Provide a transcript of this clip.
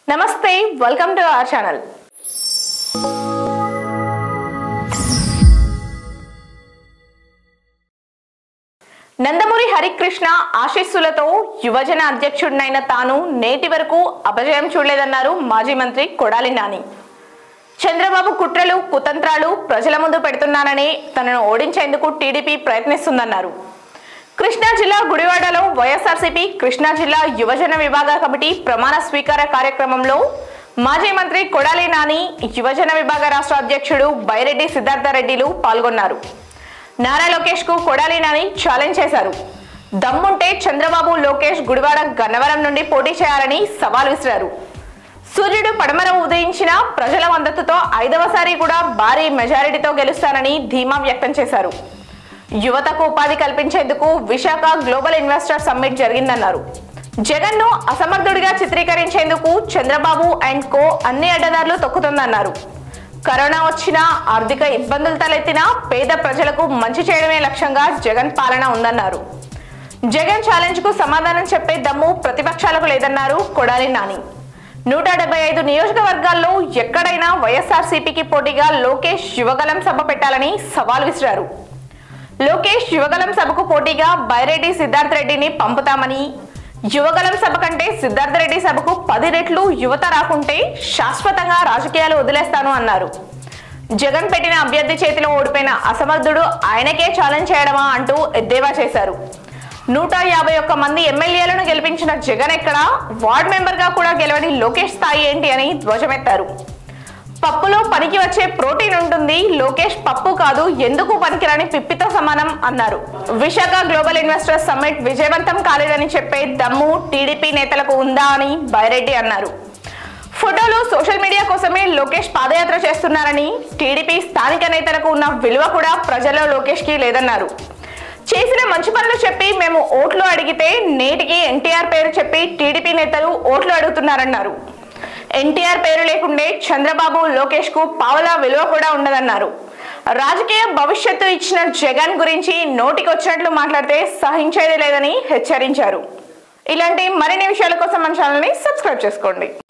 నమస్తే welcome to our channel Nandamuri Harikrishna ఆశీస్సులతో యువజన అధ్యక్షుడినైన తాను నేటి వరకు అపజయం చూడలేదన్నారు మాజీ మంత్రి కొడాలి నాని చంద్రబాబు కుట్రలు కుతంత్రాలు ప్రజల ముందు పెడుతున్నానని తనను ఓడించేందుకు టీడీపీ ప్రయత్నిస్తుందన్నారు కృష్ణా జిల్లా గుడివాడలో వైఎస్ఆర్సీపీ కృష్ణా జిల్లా యువజన విభాగ కమిటీ ప్రమాణ స్వీకార కార్యక్రమంలో మాజీ మంత్రి కొడాలి నాని యువజన విభాగ రాష్ట్ర అధ్యక్షుడు బైరెడ్డి సిద్ధార్థరెడ్డిలు పాల్గొన్నారు నారా లోకేష్ కు కొడాలి నాని ఛాలెంజ్ చేశారు దమ్ముంటే చంద్రబాబు లోకేష్ గుడివాడ గన్నవరం నుండి పోటీ చేయాలని సవాల్ విసిరారు సూర్యుడు పడమర ఉదయించిన ప్రజల మద్దతుతో ఐదవసారి కూడా భారీ మెజారిటీతో గెలుస్తానని ధీమా వ్యక్తం చేశారు యువతకు ఉపాధి కల్పించేందుకు విశాఖ గ్లోబల్ ఇన్వెస్టర్ సమ్మిట్ జరిగిందన్నారు జగన్ ను అసమర్థుడిగా చిత్రీకరించేందుకు చంద్రబాబు అండ్ కో అన్ని అడ్డదారులు తొక్కుతుందన్నారు కరోనా వచ్చినా ఆర్థిక ఇబ్బందులు తలెత్తినా పేద ప్రజలకు మంచి చేయడమే లక్ష్యంగా జగన్ పాలన ఉందన్నారు జగన్ ఛాలెంజ్ కు సమాధానం చెప్పే దమ్ము ప్రతిపక్షాలకు లేదన్నారు కొడాలి నాని నూట డెబ్బై ఐదు నియోజకవర్గాల్లో ఎక్కడైనా వైఎస్ఆర్సీపీకి పోటీగా లోకేష్ యువగలం సభ పెట్టాలని సవాల్ విసిరారు లోకేష్ యువగలం సభకు పోటీగా బైరెడ్డి సిద్ధార్థ రెడ్డిని పంపుతామని యువగలం సభ కంటే సిద్ధార్థ రెడ్డి సభకు పది రెట్లు యువత రాకుంటే శాశ్వతంగా రాజకీయాలు వదిలేస్తాను అన్నారు జగన్ పెట్టిన అభ్యర్థి చేతిలో ఓడిపోయిన అసమర్థుడు ఆయనకే ఛాలెంజ్ చేయడమా అంటూ ఎద్దేవా చేశారు నూట యాభై ఒక్క మంది ఎమ్మెల్యేలను గెలిపించిన జగన్ ఎక్కడ వార్డ్ మెంబర్ గా కూడా గెలవని లోకేష్ స్థాయి ఏంటి అని ధ్వజమెత్తారు పప్పులో పనికి వచ్చే ప్రోటీన్ ఉంటుంది లోకేష్ పప్పు కాదు ఎందుకు పనికిరాని పిప్పితో సమానం అన్నారు విశాఖ గ్లోబల్ ఇన్వెస్టర్స్ సమ్మిట్ విజయవంతం కాలేదని చెప్పే దమ్ము టీడీపీ నేతలకు ఉందా అని బైరెడ్డి అన్నారు ఫోటోలు సోషల్ మీడియా కోసమే లోకేష్ పాదయాత్ర చేస్తున్నారని టీడీపీ స్థానిక నేతలకు ఉన్న విలువ కూడా ప్రజల్లో లోకేష్ కి లేదన్నారు చేసిన మంచి పనులు చెప్పి మేము ఓట్లు అడిగితే నేటికి ఎన్టీఆర్ పేరు చెప్పి టీడీపీ నేతలు ఓట్లు అడుగుతున్నారన్నారు ఎన్టీఆర్ పేరు లేకుండే చంద్రబాబు లోకేష్ కు పావలా విలువ కూడా ఉండదన్నారు రాజకీయ భవిష్యత్తు ఇచ్చిన జగన్ గురించి నోటికొచ్చినట్లు మాట్లాడితే సహించేది లేదని హెచ్చరించారు ఇలాంటి మరిన్ని విషయాల కోసం మన ఛానల్ని సబ్స్క్రైబ్ చేసుకోండి